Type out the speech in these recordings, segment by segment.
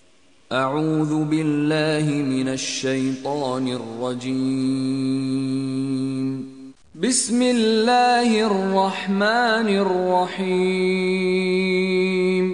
أعوذ بالله من الشيطان الرجيم بسم الله الرحمن الرحيم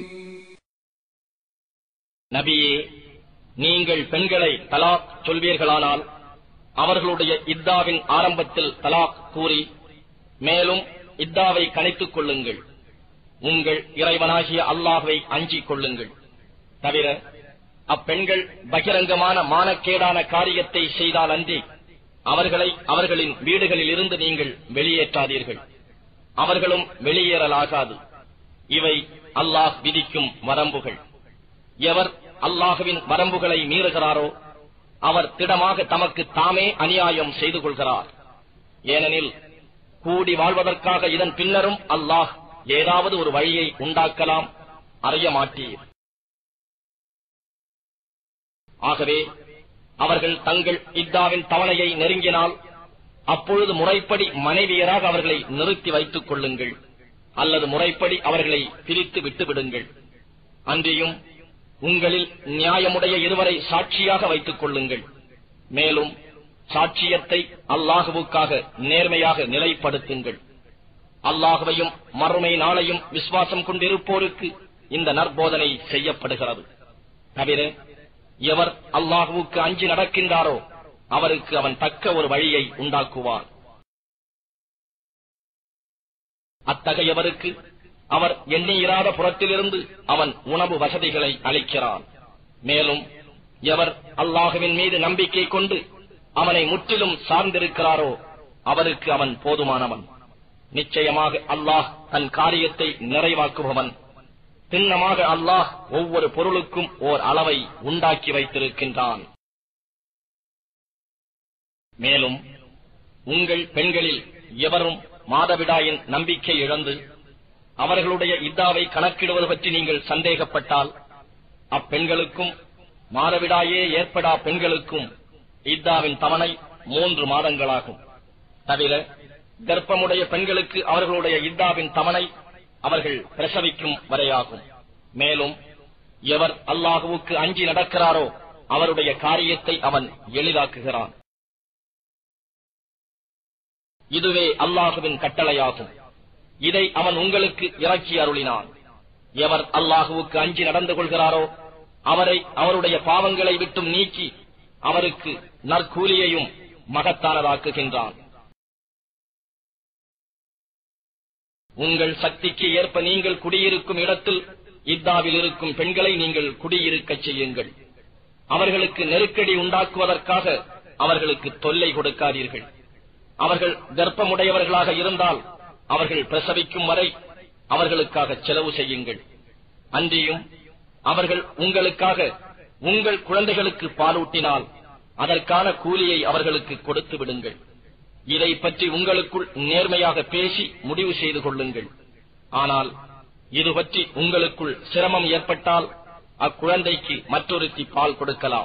நபியே நீங்கள் பெண்களை தலாக் சொல்வீர்களானால் அவர்களுடைய இத்தாவின் ஆரம்பத்தில் தலாக் கூறி மேலும் இத்தாவை கணித்துக் கொள்ளுங்கள் உங்கள் இறைவனாகிய அல்லாஹ்வை அஞ்சிக் கொள்ளுங்கள் தவிர அப்பெண்கள் பகிரங்கமான மானக்கேடான காரியத்தை செய்தால் அன்றி அவர்களை அவர்களின் வீடுகளில் இருந்து நீங்கள் வெளியேற்றாதீர்கள் அவர்களும் வெளியேறலாகாது இவை அல்லாஹ் விதிக்கும் வரம்புகள் எவர் அல்லாஹுவின் வரம்புகளை மீறுகிறாரோ அவர் திடமாக தமக்கு தாமே அநியாயம் செய்து கொள்கிறார் ஏனெனில் கூடி வாழ்வதற்காக இதன் பின்னரும் அல்லாஹ் ஏதாவது ஒரு வழியை உண்டாக்கலாம் அறிய மாட்டீர் ஆகவே அவர்கள் தங்கள் இத்தாவின் தவணையை நெருங்கினால் அப்பொழுது முறைப்படி மனைவியராக அவர்களை நிறுத்தி வைத்துக் கொள்ளுங்கள் அல்லது முறைப்படி அவர்களை பிரித்து விட்டுவிடுங்கள் அன்றியும் உங்களில் நியாயமுடைய இருவரை சாட்சியாக வைத்துக் கொள்ளுங்கள் மேலும் சாட்சியத்தை அல்லாஹுவுக்காக நேர்மையாக நிலைப்படுத்துங்கள் அல்லாஹுவையும் மறுமை நாளையும் விசுவாசம் கொண்டிருப்போருக்கு இந்த நற்போதனை செய்யப்படுகிறது தவிர எவர் அல்லாஹுவுக்கு அஞ்சி நடக்கின்றாரோ அவருக்கு அவன் தக்க ஒரு வழியை உண்டாக்குவான் அத்தகையவருக்கு அவர் எண்ணியிராத புறத்திலிருந்து அவன் உணவு வசதிகளை அளிக்கிறான் மேலும் எவர் அல்லாஹுவின் மீது நம்பிக்கை கொண்டு அவனை முற்றிலும் சார்ந்திருக்கிறாரோ அவருக்கு அவன் போதுமானவன் நிச்சயமாக அல்லாஹ் தன் காரியத்தை நிறைவாக்குபவன் திண்ணமாக அல்லாஹ் ஒவ்வொரு பொருளுக்கும் ஓர் அளவை உண்டாக்கி வைத்திருக்கின்றான் மேலும் உங்கள் பெண்களில் எவரும் மாதவிடாயின் நம்பிக்கை இழந்து அவர்களுடைய இத்தாவை கணக்கிடுவது பற்றி நீங்கள் சந்தேகப்பட்டால் அப்பெண்களுக்கும் மாதவிடாயே ஏற்படா பெண்களுக்கும் இத்தாவின் தவணை மூன்று மாதங்களாகும் தவிர கர்ப்பமுடைய பெண்களுக்கு அவர்களுடைய இத்தாவின் தவணை அவர்கள் பிரசவிக்கும் வரையாகும் மேலும் எவர் அல்லாஹுவுக்கு அஞ்சி நடக்கிறாரோ அவருடைய காரியத்தை அவன் எளிதாக்குகிறான் இதுவே அல்லாஹுவின் கட்டளையாகும் இதை அவன் உங்களுக்கு இறக்கி அருளினான் எவர் அல்லாஹுவுக்கு அஞ்சி நடந்து கொள்கிறாரோ அவரை அவருடைய பாவங்களை விட்டும் நீக்கி அவருக்கு நற்கூலியையும் மகத்தானதாக்குகின்றான் உங்கள் சக்திக்கு ஏற்ப நீங்கள் குடியிருக்கும் இடத்தில் இத்தாவில் இருக்கும் பெண்களை நீங்கள் குடியிருக்கச் செய்யுங்கள் அவர்களுக்கு நெருக்கடி உண்டாக்குவதற்காக அவர்களுக்கு தொல்லை கொடுக்காதீர்கள் அவர்கள் கர்ப்பமுடையவர்களாக இருந்தால் அவர்கள் பிரசவிக்கும் வரை அவர்களுக்காக செலவு செய்யுங்கள் அன்றியும் அவர்கள் உங்களுக்காக உங்கள் குழந்தைகளுக்கு பாலூட்டினால் அதற்கான கூலியை அவர்களுக்கு கொடுத்து விடுங்கள் இதை பற்றி உங்களுக்குள் நேர்மையாக பேசி முடிவு செய்து கொள்ளுங்கள் ஆனால் இது பற்றி உங்களுக்குள் சிரமம் ஏற்பட்டால் அக்குழந்தைக்கு மற்றொருத்தி பால் கொடுக்கலாம்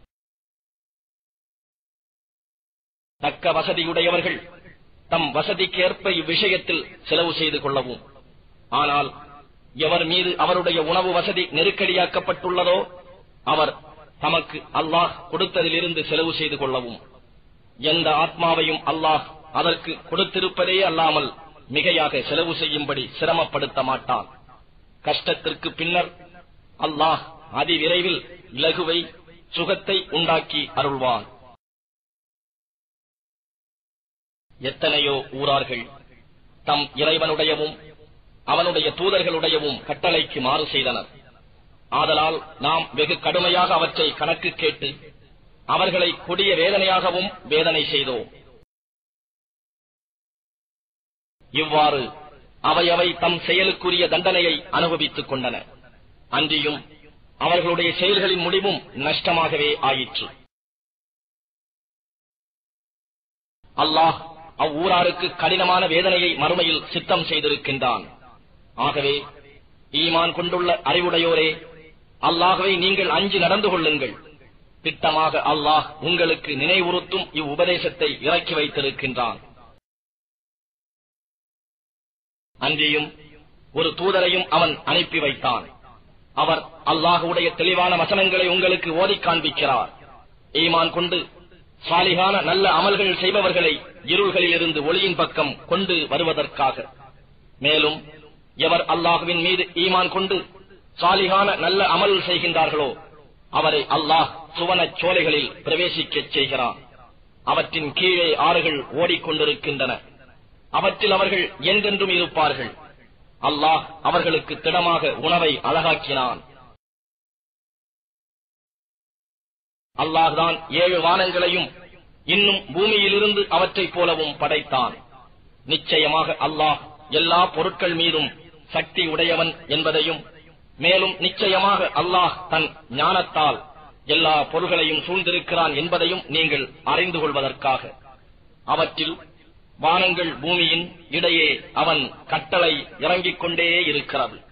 தக்க வசதியுடையவர்கள் தம் வசதிக்கேற்ப இவ்விஷயத்தில் செலவு செய்து கொள்ளவும் ஆனால் எவர் மீது அவருடைய உணவு வசதி நெருக்கடியாக்கப்பட்டுள்ளதோ அவர் தமக்கு அல்லாஹ் கொடுத்ததிலிருந்து செலவு செய்து கொள்ளவும் எந்த ஆத்மாவையும் அல்லாஹ் அதற்கு கொடுத்திருப்பதே அல்லாமல் மிகையாக செலவு செய்யும்படி சிரமப்படுத்த மாட்டான் கஷ்டத்திற்கு பின்னர் அல்லாஹ் அதிவிரைவில் இலகுவை சுகத்தை உண்டாக்கி அருள்வான் எத்தனையோ ஊரார்கள் தம் இறைவனுடையவும் அவனுடைய தூதர்களுடையவும் கட்டளைக்கு மாறு செய்தனர் ஆதலால் நாம் வெகு கடுமையாக அவற்றை கணக்கு கேட்டு அவர்களை கொடிய வேதனையாகவும் வேதனை செய்தோம் இவ்வாறு அவையவை தம் செயலுக்குரிய தண்டனையை அனுபவித்துக் கொண்டன அன்றியும் அவர்களுடைய செயல்களின் முடிவும் நஷ்டமாகவே ஆயிற்று அல்லாஹ் அவ்வூராருக்கு கடினமான வேதனையை மறுமையில் சித்தம் செய்திருக்கின்றான் ஆகவே ஈமான் கொண்டுள்ள அறிவுடையோரே அல்லாகவே நீங்கள் அஞ்சு நடந்து கொள்ளுங்கள் திட்டமாக அல்லாஹ் உங்களுக்கு நினைவுறுத்தும் இவ்வுபதேசத்தை இறக்கி வைத்திருக்கின்றான் அன்றியும் ஒரு தூதரையும் அவன் அனுப்பி வைத்தான் அவர் அல்லாஹுடைய தெளிவான வசனங்களை உங்களுக்கு ஓதிக் காண்பிக்கிறார் ஈமான் கொண்டு சாலிகான நல்ல அமல்கள் செய்பவர்களை இருள்களில் இருந்து ஒளியின் பக்கம் கொண்டு வருவதற்காக மேலும் எவர் அல்லாஹுவின் மீது ஈமான் கொண்டு சாலிகான நல்ல அமல் செய்கின்றார்களோ அவரை அல்லாஹ் சுவனச் சோலைகளில் பிரவேசிக்கச் செய்கிறான் அவற்றின் கீழே ஆறுகள் ஓடிக்கொண்டிருக்கின்றன அவற்றில் அவர்கள் என்றென்றும் இருப்பார்கள் அல்லாஹ் அவர்களுக்கு திடமாக உணவை அழகாக்கினான் அல்லாஹ்தான் ஏழு வானங்களையும் இன்னும் பூமியிலிருந்து அவற்றைப் போலவும் படைத்தான் நிச்சயமாக அல்லாஹ் எல்லா பொருட்கள் மீதும் சக்தி உடையவன் என்பதையும் மேலும் நிச்சயமாக அல்லாஹ் தன் ஞானத்தால் எல்லா பொருள்களையும் சூழ்ந்திருக்கிறான் என்பதையும் நீங்கள் அறிந்து கொள்வதற்காக அவற்றில் வானங்கள் பூமியின் இடையே அவன் கட்டளை இறங்கிக் கொண்டே இருக்கிறது